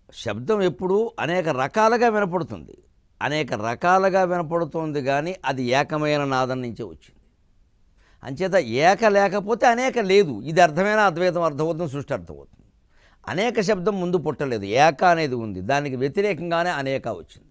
శబ్దం ఎప్పుడు అనేక రకాలుగా వినపడుతుంది అనేక రకాలుగా వినపడుతుంది కానీ అది ఏకమైన నాదం నుంచే వచ్చింది అంచేత ఏక లేకపోతే అనేక లేదు ఇది అర్థమైన అద్వైతం అర్థమవుతుంది సృష్టి అర్థమవుతుంది అనేక శబ్దం ముందు పుట్టలేదు ఏక అనేది ఉంది దానికి వ్యతిరేకంగానే అనేక వచ్చింది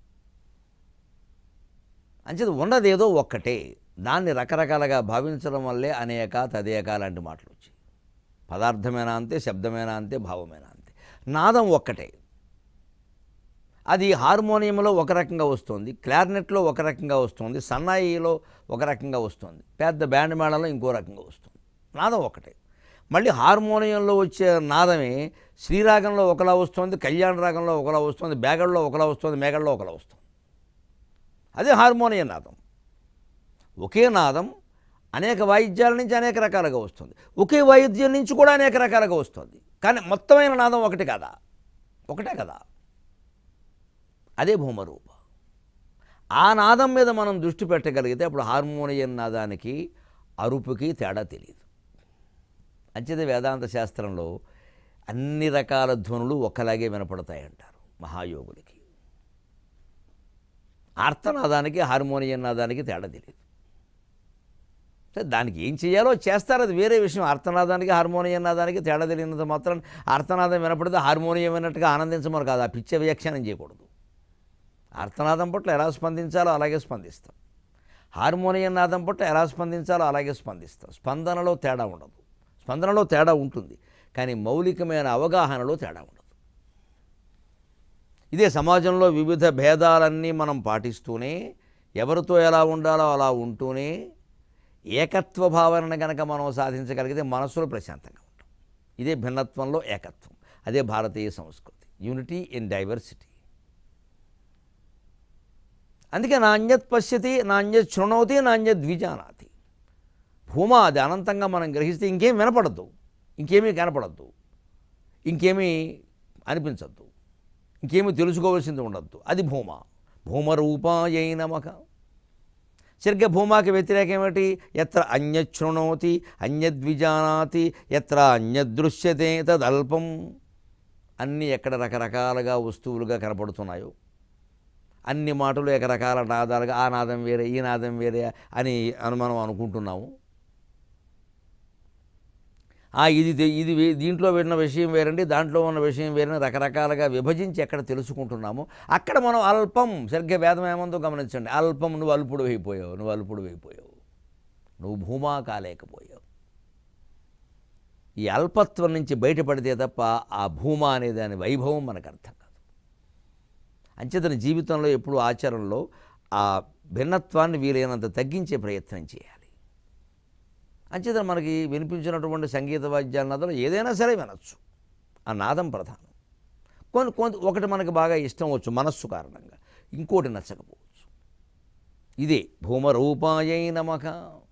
అంచేత ఉన్నదేదో ఒక్కటే దాన్ని రకరకాలుగా భావించడం వల్లే అనేక తదేక లాంటి మాటలు వచ్చాయి పదార్థమేనా అంతే శబ్దమేనా అంతే భావమేనా అంతే నాదం ఒక్కటే అది హార్మోనియంలో ఒక రకంగా వస్తుంది క్లారినెట్లో ఒక రకంగా వస్తుంది సన్నాయిలో ఒక రకంగా వస్తుంది పెద్ద బ్యాండ్ మేళంలో ఇంకో రకంగా వస్తుంది నాదం ఒకటే మళ్ళీ హార్మోనియంలో వచ్చే నాదమే శ్రీరాగంలో ఒకలా వస్తుంది కళ్యాణ రాగంలో ఒకలా వస్తుంది బేగల్లో ఒకలా వస్తుంది మేఘల్లో ఒకలా వస్తుంది అదే హార్మోనియం నాదం ఒకే నాదం అనేక వాయిద్యాల నుంచి అనేక రకాలుగా వస్తుంది ఒకే వాయిద్యం నుంచి కూడా అనేక రకాలుగా వస్తుంది కానీ మొత్తమైన నాదం ఒకటి కదా ఒకటే కదా అదే భూమరూప ఆ నాదం మీద మనం దృష్టి పెట్టగలిగితే అప్పుడు హార్మోనియం నాదానికి అరుపుకి తేడా తెలియదు అంచేత వేదాంత శాస్త్రంలో అన్ని రకాల ధ్వనులు ఒకలాగే వినపడతాయంటారు మహాయోగులకి ఆర్తనాదానికి హార్మోనియం నాదానికి తేడా తెలియదు సరే దానికి ఏం చేయాలో చేస్తారు అది వేరే విషయం ఆర్తనాదానికి హార్మోనియం నాదానికి తేడా తెలియనంత మాత్రం ఆర్తనాదం వినపడితే హార్మోనియం విన్నట్టుగా ఆనందించమని కాదు ఆ పిచ్చ వ్యాఖ్యానం చేయకూడదు ఆర్తనాదం పట్ల ఎలా స్పందించాలో అలాగే స్పందిస్తాం హార్మోనియం నాదం పట్ల ఎలా స్పందించాలో అలాగే స్పందిస్తాం స్పందనలో తేడా ఉండదు స్పందనలో తేడా ఉంటుంది కానీ మౌలికమైన అవగాహనలో తేడా ఉండదు ఇదే సమాజంలో వివిధ భేదాలన్నీ మనం పాటిస్తూనే ఎవరితో ఎలా ఉండాలో అలా ఉంటూనే ఏకత్వ భావనను కనుక మనం సాధించగలిగితే మనస్సులో ప్రశాంతంగా ఉంటాం ఇదే భిన్నత్వంలో ఏకత్వం అదే భారతీయ సంస్కృతి యూనిటీ ఇన్ డైవర్సిటీ అందుకే నాణ్యత్ పశ్యతి నాణ్యత్ శృణోతి నాణ్యత్ ద్విజానాతి భూమా అది అనంతంగా మనం గ్రహిస్తే ఇంకేం వినపడద్దు ఇంకేమీ కనపడద్దు ఇంకేమీ అనిపించద్దు ఇంకేమీ తెలుసుకోవాల్సింది ఉండద్దు అది భూమ భూమరూపాయై నమక సరిగ్గా భూమాకి వ్యతిరేకం ఏమిటి ఎత్ర అన్యశృణోతి అన్యద్విజానాతి ఎత్ర అన్యదృశ్యతే తదల్పం అన్నీ ఎక్కడ రకరకాలుగా వస్తువులుగా కనపడుతున్నాయో అన్ని మాటలు రకరకాల నాదాలుగా ఆ నాదం వేరే ఈ నాదం వేరే అని అని మనం అనుకుంటున్నాము ఆ ఇది తె- ఇది వే- దీంట్లో విన్న విషయం వేరండి దాంట్లో ఉన్న విషయం వేరని రకరకాలుగా విభజించి ఎక్కడ తెలుసుకుంటున్నామో అక్కడ మనం అల్పం సరిగ్గా వేదం ఏమందో గమనించండి అల్పం నువ్వు అల్పుడు అయిపోయావు నువ్వు అల్పుడు అయిపోయావు నువ్వు భూమా కాలేకపోయావు ఈ అల్పత్వం నుంచి బయటపడితే తప్ప ఆ భూమా అనే దాని వైభవం మనకు అర్థం కాదు అంచేతన జీవితంలో ఎప్పుడు ఆచరణలో ఆ భిన్నత్వాన్ని వీలైనంత తగ్గించే ప్రయత్నం చేయాలి అంచేతన మనకి వినిపించినటువంటి సంగీత వాద్యాల నాదం ఏదైనా సరే వినొచ్చు ఆ నాదం ప్రధానం కొన్ని కొంత ఒకటి మనకు బాగా ఇష్టం వచ్చు మనస్సు కారణంగా ఇంకోటి నచ్చకపోవచ్చు ఇదే భూమరూపాయై నమక